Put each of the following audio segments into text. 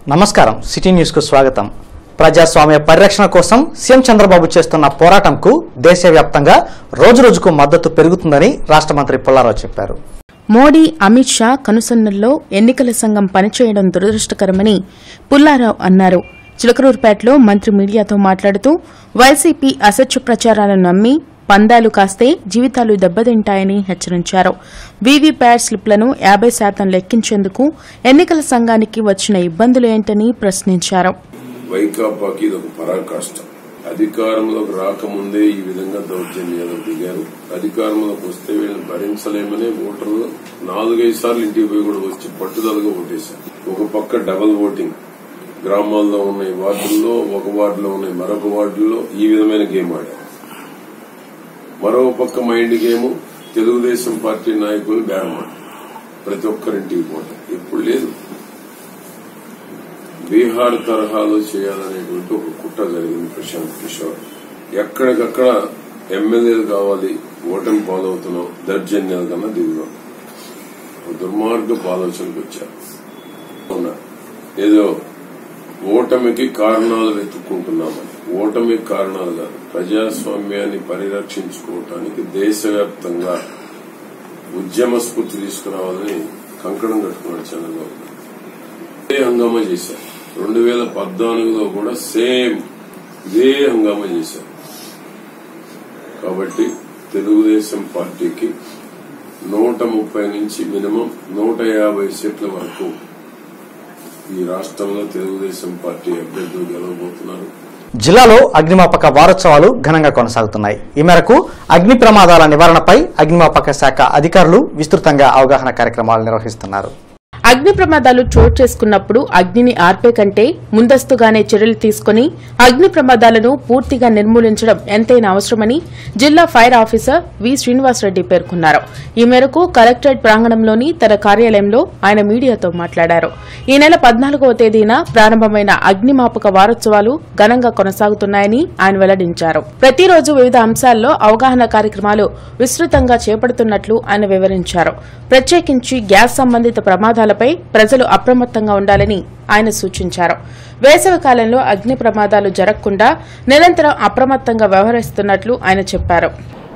నమస్కారం city news కు స్వాగతం ప్రజాస్వామ్య పరిరక్షణ కోసం సీఎం చంద్రబాబు చేస్తున్న పోరాటంకు దేశవ్యాప్తంగా రోజురోజుకు మద్దతు పెరుగుతుందని రాష్ట్ర మంత్రి పుల్లారావు చెప్పారు మోడీ అమిత్ షా కనుసన్నల్లో ఎన్నికల సంఘం పనిచేయడం దురదృష్టకరమని పుల్లారావు అన్నారు చిలకలూరుపేటలో మంత్రి మీడియాతో మాట్లాడుతూ వైసీపీ అసత్య ప్రచారాలను నమ్మి పందాలు కాస్తే జీవితాలు దెబ్బతింటాయని హెచ్చరించారు వీవీప్యాట్ స్లిప్లను యాబై శాతం లెక్కించేందుకు ఎన్నికల సంఘానికి వచ్చిన ఇబ్బందులు ఏంటని ప్రశ్నించారు వైకాపాకి ఇది ఒక పరాకాష్ట అధికారంలోకి రాకముందే ఈ విధంగా దౌర్జన్యాలకు దిగారు అధికారంలోకి వస్తే వీళ్ళని భరించలేమనే ఓటర్లు నాలుగైదు సార్లు ఇంటికి పోయి కూడా వచ్చి పట్టుదలగా ఓటేశారు ఒక పక్క డబల్ ఓటింగ్ గ్రామాల్లో ఉన్న ఈ వార్డుల్లో ఒక వార్డులో ఉన్న మరొక వార్డుల్లో ఈ విధమైన గేమ్ ఆడారు మరో పక్క మైండ్ గేమ్ తెలుగుదేశం పార్టీ నాయకులు బేరం ఆడారు ప్రతి ఒక్కరింటికి పోవటం ఇప్పుడు లేదు బీహార్ తరహాలో చేయాలనేటువంటి ఒక కుట్ర జరిగింది ప్రశాంత్ కిషోర్ ఎక్కడికక్కడ ఎమ్మెల్యేలు కావాలి ఓటమి పాలవుతున్నాం దర్జన్యాల కన్నా దిగుదాం ఒక దుర్మార్గపు ఆలోచనకు వచ్చారు అవునా ఏదో ఓటమికి కారణాలు వెతుక్కుంటున్నామని ఓటమి కారణాలు కాదు ప్రజాస్వామ్యాన్ని పరిరక్షించుకోవటానికి దేశవ్యాప్తంగా ఉద్యమ స్ఫూర్తి తీసుకురావాలని కంకణం కట్టుకున్నాడు చంద్రబాబు ఇదే హంగామా చేశారు రెండు వేల పద్నాలుగులో కూడా సేమ్ ఇదే హంగామా చేశారు కాబట్టి తెలుగుదేశం పార్టీకి నూట ముప్పై నుంచి మినిమం నూట యాభై సీట్ల వరకు ఈ రాష్ట్రంలో తెలుగుదేశం పార్టీ అభ్యర్థులు గెలవబోతున్నారు జిల్లాలో అగ్నిమాపక వారోత్సవాలు ఘనంగా కొనసాగుతున్నాయి ఈ మేరకు అగ్ని ప్రమాదాల నివారణపై అగ్నిమాపక శాఖ అధికారులు విస్తృతంగా అవగాహన కార్యక్రమాలు నిర్వహిస్తున్నారు అగ్ని ప్రమాదాలు చోటు చేసుకున్నప్పుడు అగ్నిని ఆర్పే కంటే ముందస్తుగానే చర్యలు తీసుకుని అగ్ని ప్రమాదాలను పూర్తిగా నిర్మూలించడం ఎంతైనా అవసరమని జిల్లా ఫైర్ ఆఫీసర్ వి శ్రీనివాసరెడ్డి పేర్కొన్నారు ఈ మేరకు కలెక్టరేట్ ప్రాంగణంలోని తన కార్యాలయంలో ఆయన మీడియాతో మాట్లాడారు ఈ నెల పద్నాలుగవ తేదీన ప్రారంభమైన అగ్నిమాపక వారోత్సవాలు ఘనంగా కొనసాగుతున్నాయని ఆయన వెల్లడించారు ప్రతిరోజు వివిధ అంశాల్లో అవగాహన కార్యక్రమాలు విస్తృతంగా చేపడుతున్నట్లు ఆయన వివరించారు ప్రత్యేకించి గ్యాస్ సంబంధిత ప్రమాదాలపై ప్రజలు అప్రమత్తంగా ఉండాలని ఆయన సూచించారు వేసవి కాలంలో అగ్ని ప్రమాదాలు జరగకుండా నిరంతరం అప్రమత్తంగా వ్యవహరిస్తున్నట్లు ఆయన చెప్పారు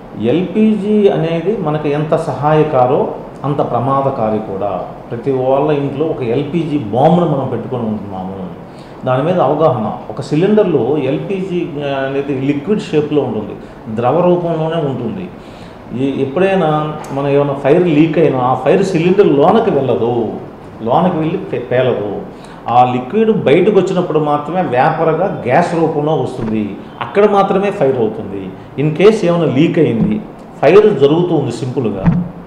ఎల్పిజి అనేది మనకు ఎంత సహాయకారో అంత ప్రమాదకారి కూడా ప్రతి వాళ్ళ ఇంట్లో ఒక ఎల్పిజి బాంబును మనం పెట్టుకొని ఉంటున్నాము దాని మీద అవగాహన ఒక సిలిండర్లో ఎల్పిజి అనేది లిక్విడ్ షేప్లో ఉంటుంది ద్రవ రూపంలోనే ఉంటుంది ఈ ఎప్పుడైనా మనం ఏమైనా ఫైర్ లీక్ అయినా ఆ ఫైర్ సిలిండర్ లోనకి వెళ్ళదు లోనకి వెళ్ళి పే- పేలదు ఆ లిక్విడ్ బయటకు వచ్చినప్పుడు మాత్రమే వేపరగా గ్యాస్ రూపంలో వస్తుంది అక్కడ మాత్రమే ఫైర్ అవుతుంది ఇన్ కేస్ ఏమైనా లీక్ అయింది ఫైర్ జరుగుతూ ఉంది సింపుల్గా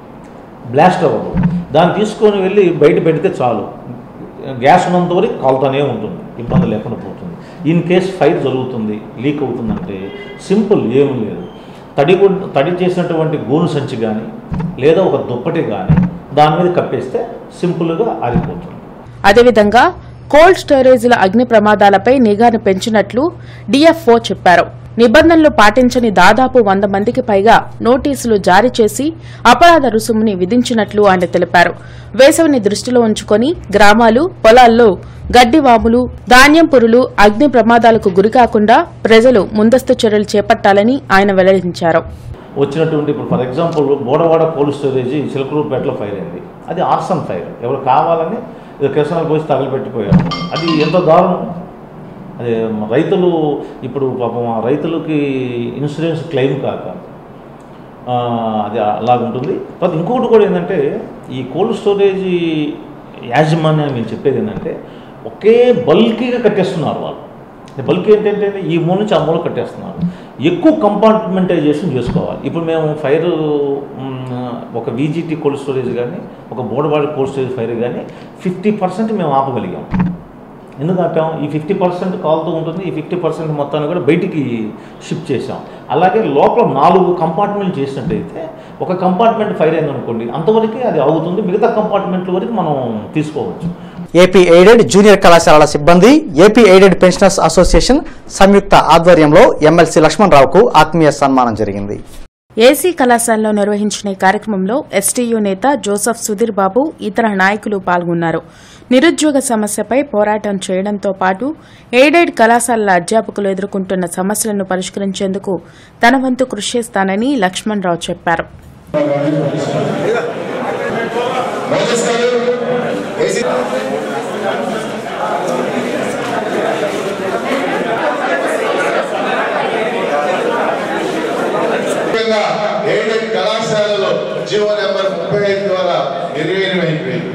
బ్లాస్ట్ అవ్వదు దాన్ని తీసుకొని వెళ్ళి బయట పెడితే చాలు గ్యాస్ ఉన్నంత వరకు కాలుతూనే ఉంటుంది ఇబ్బంది లేకుండా పోతుంది ఇన్ కేస్ ఫైర్ జరుగుతుంది లీక్ అవుతుందంటే సింపుల్ ఏమీ లేదు తడి గుడ్- తడి చేసినటువంటి గోను సంచి కానీ లేదా ఒక దుప్పటి కానీ దాని మీద కప్పేస్తే సింపుల్గా ఆరిపోతుంది అదేవిధంగా కోల్డ్ స్టోరేజీల అగ్ని ప్రమాదాలపై నిఘాను పెంచినట్లు డిఎఫ్ఓ చెప్పారు నిబంధనలు పాటించని దాదాపు వంద మందికి పైగా నోటీసులు జారీ చేసి అపరాధ రుసుముని విధించినట్లు ఆయన తెలిపారు వేసవిని దృష్టిలో ఉంచుకొని గ్రామాలు పొలాల్లో గడ్డివాములు ధాన్యం పురులు అగ్ని ప్రమాదాలకు గురికాకుండా ప్రజలు ముందస్తు చర్యలు చేపట్టాలని ఆయన వెల్లడించారు వచ్చినటువంటి ఇప్పుడు for example Bodavada cold storage చిలకలూరుపేటలో ఫైర్ అయింది అది ఆర్సన్ ఫైర్ ఎవరు కావాలని ఏదో కిరసనాలు పోసి తగలబెట్టిపోయారు అది ఎంత దారుణం అదే రైతులు ఇప్పుడు పాపం ఆ రైతులకి ఇన్సూరెన్స్ క్లెయిమ్ కాక ఆ, అది అలాగుంటుంది తర్వాత ఇంకొకటి కూడా ఏంటంటే ఈ కోల్డ్ స్టోరేజ్ యాజమాన్యం నేను చెప్పేది ఏంటంటే ఒకే బల్కీగా కట్టేస్తున్నారు వాళ్ళు బల్క్ ఏంటంటే ఈ మూల నుంచి ఆ మూల కట్టేస్తున్నారు ఎక్కువ కంపార్ట్మెంటైజేషన్ చేసుకోవాలి ఇప్పుడు మేము ఫైర్ ఒక వీజీటీ కోల్డ్ స్టోరేజ్ కానీ ఒక బోడవాడి కోల్డ్ స్టోరేజ్ ఫైర్ కానీ ఫిఫ్టీ పర్సెంట్ మేము ఆపగలిగాం ఎందుకు ఆపాం ఈ ఫిఫ్టీ పర్సెంట్ కాలుతూ ఉంటుంది ఈ ఫిఫ్టీ పర్సెంట్ మొత్తాన్ని కూడా బయటికి షిఫ్ట్ చేసాం అలాగే లోపల నాలుగు కంపార్ట్మెంట్ చేసినట్టయితే ఒక కంపార్ట్మెంట్ ఫైర్ అయింది అనుకోండి అంతవరకే అది అవుతుంది మిగతా కంపార్ట్మెంట్ల వరకు మనం తీసుకోవచ్చు ఏపీ ఎయిడెడ్ జూనియర్ కళాశాలల సిబ్బంది ఏపీ ఎయిడెడ్ పెన్షనర్స్ అసోసియేషన్ సంయుక్త ఆధ్వర్యంలో ఎమ్మెల్సీ లక్ష్మణరావుకు ఆత్మీయ సన్మానం జరిగింది ఏసీ కళాశాలలో నిర్వహించిన ఈ కార్యక్రమంలో ఎస్టీయూ నేత జోసఫ్ సుధీర్ బాబు ఇతర నాయకులు పాల్గొన్నారు నిరుద్యోగ సమస్యపై పోరాటం చేయడంతో పాటు ఎయిడెడ్ కళాశాలల అధ్యాపకులు ఎదుర్కొంటున్న సమస్యలను పరిష్కరించేందుకు తన వంతు కృషి చేస్తానని లక్ష్మణ్ రావు చెప్పారు మోదస్ గారు ఏసీ ముఖ్యంగా ఎయిడెడ్ కళాశాలలో జీవో నెంబర్ ముప్పై ఐదు ద్వారా నిర్వీర్యం అయిపోయింది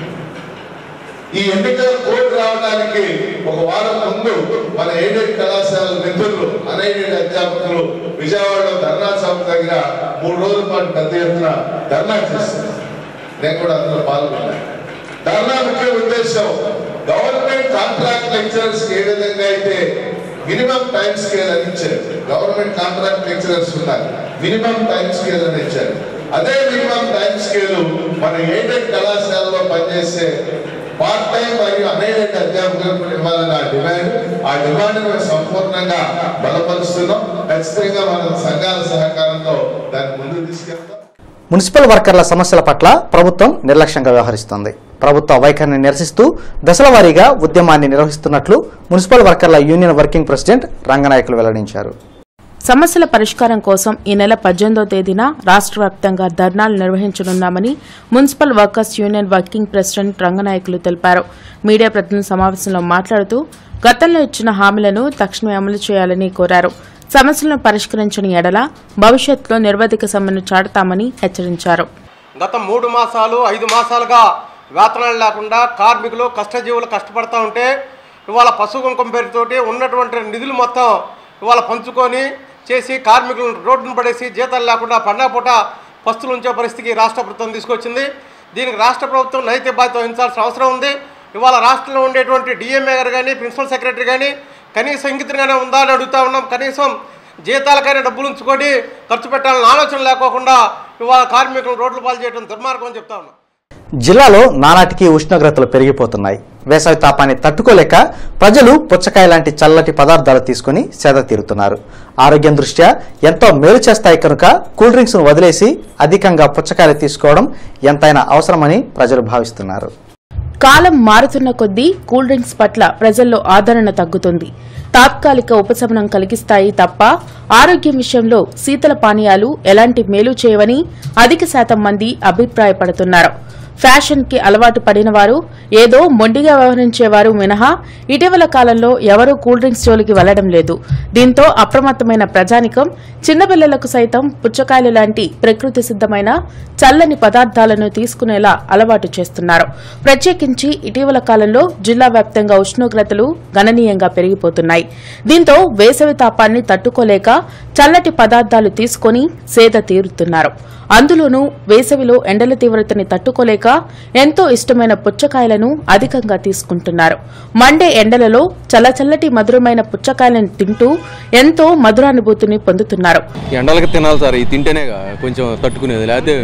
ఈ ఎన్నికల కోడ్ రావడానికి ఒక వారం ముందు మన ఎయిడెడ్ కళాశాల మిత్రులు అన్ఎయిడెడ్ అధ్యాపకులు విజయవాడలో ధర్నా చౌక్ దగ్గర మూడు రోజుల పాటు పెద్ద ఎత్తున ధర్నా చేశారు నేను కూడా అందులో పాల్గొన్నాను ధర్నా ముఖ్య ఉద్దేశం గవర్నమెంట్ కాంట్రాక్ట్ లెక్చరర్స్ ఏ విధంగా అయితే మినిమం టైం స్కేల్ అని ఇచ్చారు గవర్నమెంట్ కాంట్రాక్ట్ లెక్చరర్స్ ఉన్నారు మినిమం టైం స్కేల్ అని ఇచ్చారు అదే మినిమం టైం స్కేల్ మన ఎయిడెడ్ కళాశాలలో పనిచేసే పార్ట్ టైం మరియు అనేక అధ్యాపకులకు ఇవ్వాలని ఆ డిమాండ్ ఆ డిమాండ్ మేము సంపూర్ణంగా బలపరుస్తున్నాం ఖచ్చితంగా మన సంఘాల సహకారంతో దాన్ని ముందుకు తీసుకెళ్తాం మున్సిపల్ వర్కర్ల సమస్యల పట్ల ప్రభుత్వం నిర్లక్ష్యంగా వ్యవహరిస్తోంది ప్రభుత్వ వైఖరిని నిరసిస్తూ దశల వారీగా ఉద్యమాన్ని నిర్వహిస్తున్నట్లు మున్సిపల్ వర్కర్ల యూనియన్ వర్కింగ్ ప్రెసిడెంట్ రంగనాయకులు వెల్లడించారు సమస్యల పరిష్కారం కోసం ఈ నెల పద్దెనిమిదో తేదీన రాష్ట్ర వ్యాప్తంగా ధర్నాలు నిర్వహించనున్నామని municipal workers union working president Ranganayakulu తెలిపారు మీడియా ప్రతినిధి సమావేశంలో మాట్లాడుతూ గతంలో ఇచ్చిన హామీలను తక్షణమే అమలు చేయాలని కోరారు సమస్యలను పరిష్కరించని ఎడల భవిష్యత్తులో నిర్వధిక సమ్మెను చాటుతామని హెచ్చరించారు గత మూడు మాసాలు ఐదు మాసాలుగా వేతనాలు లేకుండా కార్మికులు కష్టజీవులు కష్టపడతా ఉంటే ఇవాళ పశు కుంకుమ పేరుతోటి ఉన్నటువంటి నిధులు మొత్తం ఇవాళ పంచుకొని చేసి కార్మికులను రోడ్డును పడేసి జీతాలు లేకుండా పండగ పూట పస్తులు ఉంచే పరిస్థితికి రాష్ట్ర ప్రభుత్వం తీసుకొచ్చింది దీనికి రాష్ట్ర ప్రభుత్వం నైతిక బాధ్యత వహించాల్సిన అవసరం ఉంది ఇవాళ రాష్ట్రంలో ఉండేటువంటి డిఎంఏ గారు కానీ ప్రిన్సిపల్ సెక్రటరీ కానీ కనీసం ఇంగితంగానే ఉందా అని అడుగుతా ఉన్నాం కనీసం జీతాలకైనా డబ్బులు ఉంచుకొని ఖర్చు పెట్టాలని ఆలోచన లేకోకుండా ఇవాళ కార్మికులను రోడ్లు పాలు చేయడం దుర్మార్గం అని చెప్తా ఉన్నాం జిల్లాలో నానాటికి ఉష్ణోగ్రతలు పెరిగిపోతున్నాయి వేసవి తాపాన్ని తట్టుకోలేక ప్రజలు పుచ్చకాయ లాంటి చల్లటి పదార్థాలు తీసుకుని సేద తీరుతున్నారు ఆరోగ్యం దృష్ట్యా ఎంతో మేలు చేస్తాయి కనుక కూల్ డ్రింక్స్ ను వదిలేసి అధికంగా పుచ్చకాయలు తీసుకోవడం ఎంతైనా అవసరమని ప్రజలు భావిస్తున్నారు కాలం మారుతున్న కొద్దీ కూల్ డ్రింక్స్ పట్ల ప్రజల్లో ఆదరణ తగ్గుతుంది తాత్కాలిక ఉపశమనం కలిగిస్తాయి తప్ప ఆరోగ్యం విషయంలో శీతల పానీయాలు ఎలాంటి మేలు చేయవని అధిక శాతం మంది అభిప్రాయపడుతున్నారు ఫ్యాషన్ కి అలవాటు పడిన వారు ఏదో మొండిగా వ్యవహరించేవారు మినహా ఇటీవల కాలంలో ఎవరూ కూల్ డ్రింక్స్ జోలికి వెళ్లడం లేదు దీంతో అప్రమత్తమైన ప్రజానికం చిన్నపిల్లలకు సైతం పుచ్చకాయలు లాంటి ప్రకృతి సిద్ధమైన చల్లని పదార్థాలను తీసుకునేలా అలవాటు చేస్తున్నారు ప్రత్యేకించి ఇటీవల కాలంలో జిల్లా వ్యాప్తంగా ఉష్ణోగ్రతలు గణనీయంగా పెరిగిపోతున్నాయి దీంతో వేసవి తాపాన్ని తట్టుకోలేక చల్లటి పదార్థాలు తీసుకొని సేద తీరుతున్నారు అందులోనూ వేసవిలో ఎండల తీవ్రతని తట్టుకోలేక ఎంతో ఇష్టమైన పుచ్చకాయలను అధికంగా తీసుకుంటున్నారు మండే ఎండలలో చల్లచల్లటి మధురమైన పుచ్చకాయలను తింటూ ఎంతో మధురానుభూతిని పొందుతున్నారు ఎండలకి తినాలి సార్ ఇది తింటేనే కొంచెం తట్టుకునేది లేకపోతే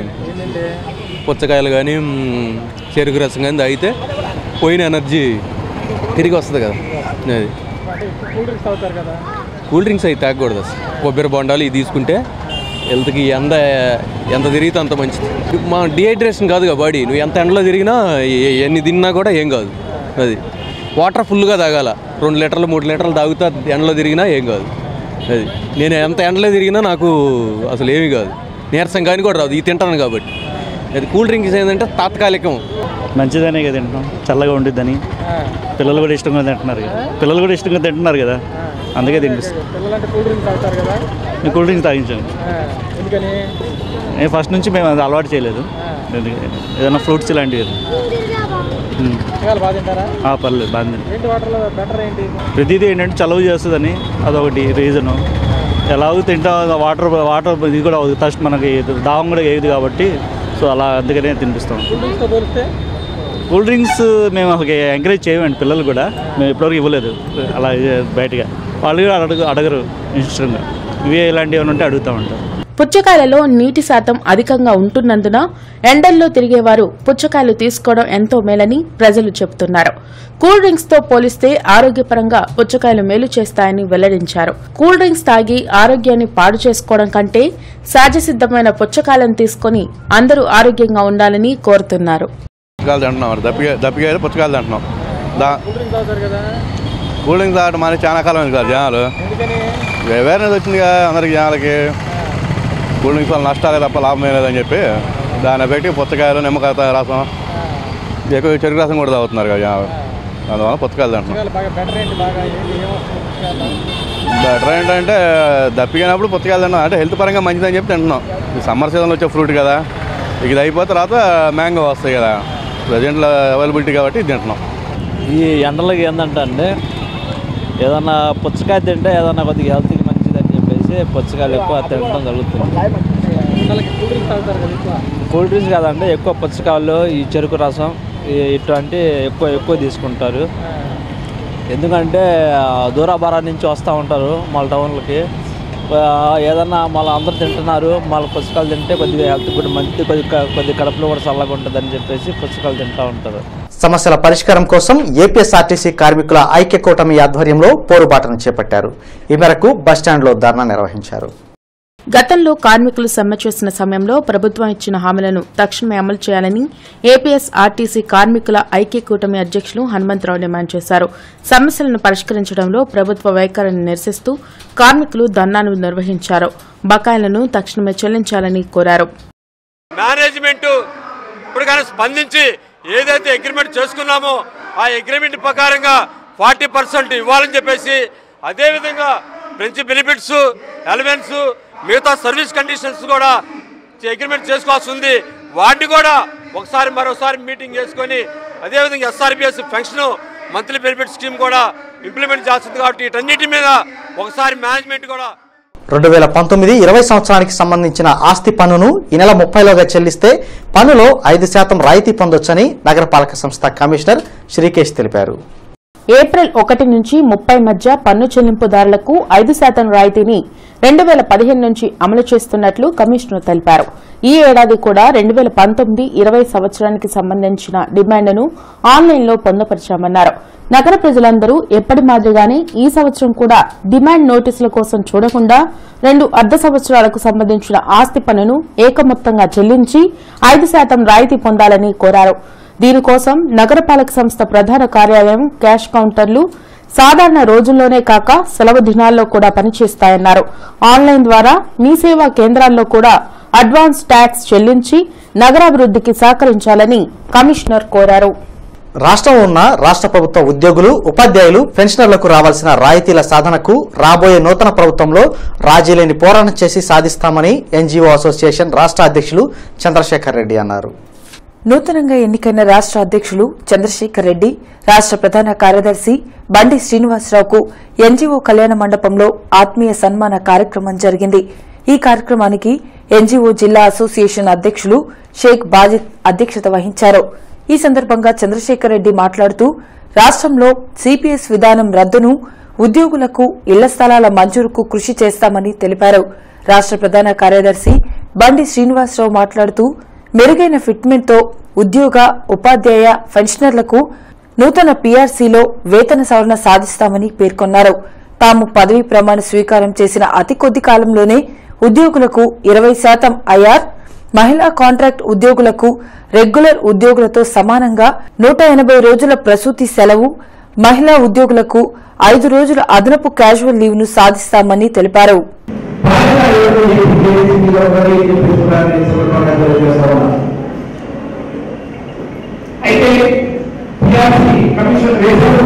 పుచ్చకాయలు కానీ మ్, చెరుకు రసం కానీ తాగితే పోయిన ఎనర్జీ తిరిగి వస్తుంది కదా అది కూల్ డ్రింక్స్ అవి తాగకూడదు అసలు కొబ్బరి బొండాలు ఇవి తీసుకుంటే హెల్త్కి ఎంత ఎంత తిరిగితే అంత మంచిది మా డిహైడ్రేషన్ కాదుగా బాడీ నువ్వు ఎంత ఎండలో తిరిగినా ఎ- ఎన్ని తిన్నా కూడా ఏం కాదు అది వాటర్ ఫుల్గా తాగాల రెండు లీటర్లు మూడు లీటర్లు తాగుతా ఎండలో తిరిగినా ఏం కాదు అది నేను ఎంత ఎండలో తిరిగినా నాకు అసలు ఏమీ కాదు నీరసం కానీ కూడా రాదు ఇది తింటాను కాబట్టి అది కూల్ డ్రింక్స్ ఏంటంటే తాత్కాలికం మంచిదనే కదా తింటున్నాం చల్లగా ఉండిద్దని పిల్లలు కూడా ఇష్టంగా తింటున్నారు కదా పిల్లలు కూడా ఇష్టంగా తింటున్నారు కదా అందుకే తినిపిస్తాం పిల్లలంటే కూల్ డ్రింక్స్ తాగుతారు కదా నేను కూల్ డ్రింక్స్ తాగించాను ఆ, ఎందుకని నేను ఫస్ట్ నుంచి మేము అది అలవాటు చేయలేదు ఎందుకు- ఏదైనా ఫ్రూట్స్ ఇలాంటివి ఉమ్. పుచ్చకాయలు బాగా తింటారా ఆ, పర్లేదు బాగా తింటాం. ఏంటి వాటర్లో బెటర్ ఏంటి ప్రతిదీ ఏంటంటే చలవ చేస్తుందని అదొకటి రీజను ఎలాగో తింటా వాటర్ వాటర్ ఇది కూడా ఫస్ట్ మనకి దాహం కూడా వేయదు కాబట్టి సో అలా అందుకనే తినిపిస్తాం కూల్ డ్రింక్స్తో పోలిస్తే కూల్ డ్రింక్స్ మేము అసలు ఎంకరేజ్ చేయమండి పిల్లలు కూడా మేము ఇప్పటివరకు ఇవ్వలేదు అలా బయటగా వాళ్ళు కూడా అడగ అడగరు ఇష్టంగా ఇవే ఇలాంటివి ఏమైనా ఉంటే అడుగుతూ ఉంటారు పుచ్చకాయలలో నీటి శాతం అధికంగా ఉంటున్నందున ఎండల్లో తిరిగేవారు పుచ్చకాయలు తీసుకోవడం ఎంతో మేలని ప్రజలు చెబుతున్నారు కూల్ డ్రింక్స్ తో పోలిస్తే ఆరోగ్యపరంగా పుచ్చకాయలు మేలు చేస్తాయని వెల్లడించారు కూల్ డ్రింక్స్ తాగి ఆరోగ్యాన్ని పాడు చేసుకోవడం కంటే సహజసిద్ధమైన పుచ్చకాయలను తీసుకుని అందరూ ఆరోగ్యంగా ఉండాలని కోరుతున్నారు పుచ్చకాయలు తింటున్నాం మరి దప్పికాయ దప్పికాయలు పుచ్చకాయలు తింటున్నాం దా కూల్ డ్రింక్ తాగుతారు కదా కూల్ డ్రింక్ తాగడం మరి చాలా కాలం అయింది కదా జనాలు ఎందుకని అవేర్నెస్ వచ్చింది కదా అందరికి జనాలకి కూల్ డ్రింక్స్ వల్ల నష్టాలే తప్ప లాభం ఏం లేదని చెప్పి దాన్ని బట్టి పుచ్చకాయలు నిమ్మకాయ రసం ఎక్కువ చెరుకు రసం కూడా తాగుతున్నారు కదా జనాలు అందువల్ల పుచ్చకాయలు తింటున్నాం పుచ్చకాయలు బాగా బెటర్ ఏంటి బాగా ఏంటి ఏమొస్తుంది పుచ్చకాయలు బెటర్ ఏంటంటే దప్పికైనప్పుడు పుచ్చకాయలు తిన్నాం అంటే హెల్త్ పరంగా మంచిదని చెప్పి తింటున్నాం ఈ సమ్మర్ సీజన్లో వచ్చే ఫ్రూట్ కదా ఇక ఇది అయిపోతే తర్వాత మ్యాంగో వస్తాయి కదా ప్రజెంట్లో అవైలబిలిటీ కాబట్టి ఇది తింటున్నాం ఈ ఎండలకి ఏంటంటే అండి ఏదన్నా పుచ్చకాయ తింటే ఏదన్నా కొద్దిగా హెల్త్కి మంచిదని చెప్పేసి పుచ్చకాయలు ఎక్కువ తినడం జరుగుతుంది పిల్లలకి కూల్ డ్రింక్ తాగుతారు కదా ఎక్కువ కూల్ డ్రింక్స్ కాదండి ఎక్కువ పుచ్చకాయలు ఈ చెరుకు రసం ఈ- ఇటువంటి ఎక్కువ ఎక్కువ తీసుకుంటారు ఎందుకంటే ఆ, దూరాభారా నుంచి వస్తూ ఉంటారు మన టౌన్లకి ఆ, ఏదన్నా మళ్ళీ అందరూ తింటున్నారు మళ్ళీ పుచ్చకాయలు తింటే కొద్దిగా హెల్త్ కూడా మంచిది కొద్దిగా కొద్ది కడుపులో కూడా చల్లగా ఉంటుందని చెప్పేసి పుచ్చకాయలు తింటూ ఉంటారు సమస్యల పరిష్కారం కోసం ఏపీఎస్ఆర్టీసీ కార్మికుల ఐక్య కూటమి ఆధ్వర్యంలో పోరుబాటను చేపట్టారు ఈ మేరకు బస్టాండ్లో ధర్నా నిర్వహించారు గతంలో కార్మికులు సమ్మె చేసిన సమయంలో ప్రభుత్వం ఇచ్చిన హామీలను తక్షణమే అమలు చేయాలని ఏపీఎస్ ఆర్టీసీ కార్మికుల ఐక్య కూటమి అధ్యక్షులు హనుమంతరావు డిమాండ్ చేశారు సమస్యలను పరిష్కరించడంలో ప్రభుత్వ వైఖరిని నిరసిస్తూ కార్మికులు ధర్నాను నిర్వహించారు బకాయిలను తక్షణమే చెల్లించాలని కోరారు మేనేజ్మెంట్ ఇప్పుడు కానీ స్పందించి ఏదైతే అగ్రిమెంట్ చేసుకున్నామో ఆ అగ్రిమెంట్ ప్రకారంగా ఫార్టీ పర్సెంట్ ఇవ్వాలని చెప్పేసి అదేవిధంగా ఫ్రెంచ్ బెనిఫిట్స్ ఎలవెన్స్ మిగతా సర్వీస్ కండిషన్స్ కూడా అగ్రిమెంట్ చేసుకోవాల్సి ఉంది వాటిని కూడా ఒకసారి మరోసారి మీటింగ్ చేసుకొని అదేవిధంగా SRPS pension monthly benefit scheme కూడా ఇంప్లిమెంట్ చేస్తుంది కాబట్టి వీటన్నిటి మీద ఒకసారి మేనేజ్మెంట్ కూడా రెండు వేల పంతొమ్మిది ఇరవై సంవత్సరానికి సంబంధించిన ఆస్తి పన్నును ఈ నెల ముప్పైలోగా చెల్లిస్తే పన్నులో ఐదు శాతం రాయితీ పొందొచ్చని నగరపాలక సంస్థ కమిషనర్ శ్రీకేష్ తెలిపారు ఏప్రిల్ ఒకటి నుంచి ముప్పై మధ్య పన్ను చెల్లింపుదారులకు ఐదు శాతం రాయితీని రెండు వేల పదిహేను నుంచి అమలు చేస్తున్నట్లు కమిషనర్ తెలిపారు ఈ ఏడాది కూడా రెండు వేల పంతొమ్మిది ఇరవై సంవత్సరానికి సంబంధించిన డిమాండ్ను ఆన్లైన్లో పొందుపరిచామన్నారు నగర ప్రజలందరూ ఎప్పటి మాదిరిగానే ఈ సంవత్సరం కూడా డిమాండ్ నోటీసుల కోసం చూడకుండా రెండు అర్ధ సంవత్సరాలకు సంబంధించిన ఆస్తి పన్నును ఏకమొత్తంగా చెల్లించి ఐదు శాతం రాయితీ పొందాలని కోరారు దీనికోసం నగరపాలక సంస్థ ప్రధాన కార్యాలయం క్యాష్ కౌంటర్లు సాధారణ రోజుల్లోనే కాక సెలవు దినాల్లో కూడా పనిచేస్తాయన్నారు ఆన్లైన్ ద్వారా మీ సేవా కేంద్రాల్లో కూడా అడ్వాన్స్ ట్యాక్స్ చెల్లించి నగరాభివృద్ధికి సహకరించాలని కమిషనర్ కోరారు రాష్ట్రంలో ఉన్న రాష్ట్ర ప్రభుత్వ ఉద్యోగులు ఉపాధ్యాయులు పెన్షనర్లకు రావాల్సిన రాయితీల సాధనకు రాబోయే నూతన ప్రభుత్వంలో రాజీలేని పోరాటం చేసి సాధిస్తామని ఎన్జీఓ అసోసియేషన్ రాష్ట్ర అధ్యక్షులు చంద్రశేఖర్ రెడ్డి అన్నారు నూతనంగా ఎన్నికైన రాష్ట్ర అధ్యక్షులు చంద్రశేఖర్ రెడ్డి రాష్ట్ర ప్రధాన కార్యదర్శి బండి శ్రీనివాసరావుకు ఎన్జీఓ కళ్యాణ మండపంలో ఆత్మీయ సన్మాన కార్యక్రమం జరిగింది ఈ కార్యక్రమానికి ఎన్జీఓ జిల్లా అసోసియేషన్ అధ్యక్షులు షేక్ బాజిద్ అధ్యక్షత వహించారు ఈ సందర్భంగా చంద్రశేఖర్ రెడ్డి మాట్లాడుతూ రాష్ట్రంలో సిపిఎస్ విధానం రద్దును ఉద్యోగులకు ఇళ్ల స్థలాల మంజూరుకు కృషి చేస్తామని తెలిపారు రాష్ట్ర ప్రధాన కార్యదర్శి బండి శ్రీనివాసరావు మాట్లాడుతూ మెరుగైన ఫిట్మెంట్తో ఉద్యోగ ఉపాధ్యాయ పెన్షనర్లకు నూతన పీఆర్సీలో వేతన సవరణ సాధిస్తామని పేర్కొన్నారు తాము పదవీ ప్రమాణ స్వీకారం చేసిన అతి కొద్ది కాలంలోనే ఉద్యోగులకు ఇరవై శాతం ఐఆర్ మహిళా కాంట్రాక్ట్ ఉద్యోగులకు రెగ్యులర్ ఉద్యోగులతో సమానంగా నూట ఎనభై రోజుల ప్రసూతి సెలవు మహిళా ఉద్యోగులకు ఐదు రోజుల అదనపు క్యాజువల్ లీవ్ను సాధిస్తామని తెలిపారు అయితే పిఆర్సీ కమిషన్ వేశారు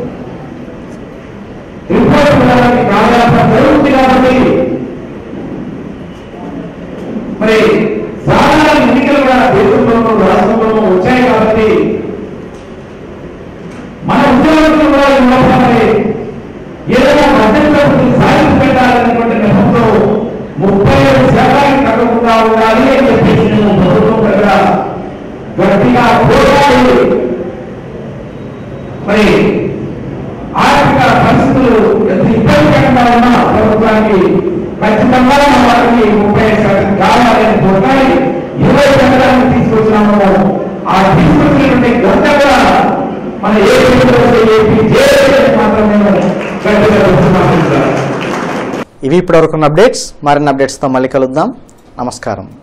రిపోర్ట్ ఇవ్వడానికి దాదాపు జరుగుతుంది కాబట్టి మరి సాధారణ ఎన్నికలు కూడా దేశంలోనూ రాష్ట్రంలోనూ వచ్చాయి కాబట్టి మన ఉద్యోగులు కూడా ఈ లోపల మరి ఏదైనా మధ్యతరగతి సాధించి పెట్టాలనేటువంటి నెపంతో ముప్పై ఏడు శాతానికి తగ్గకుండా ఉండాలి అని చెప్పేసి నేను ప్రభుత్వం దగ్గర గట్టిగా పోరాడి మరి ఆర్థిక పరిస్థితులు ఎంత ఇబ్బందికరంగా ఉన్నా ప్రభుత్వానికి ఖచ్చితంగా వారికి ముప్పై బొట్టాయి ఇరవై సంవత్సరాలను తీసుకొచ్చినాము ఆ తీసుకొచ్చినటువంటి గంట కూడా మన ఏపీ ఏపీ జేఏసీ మాత్రం నేను గట్టిగా చెప్తున్నాను సార్ ఇవి ఇప్పటివరకున్న అప్డేట్స్ మరిన్ని అప్డేట్స్తో మళ్ళీ కలుద్దాం నమస్కారం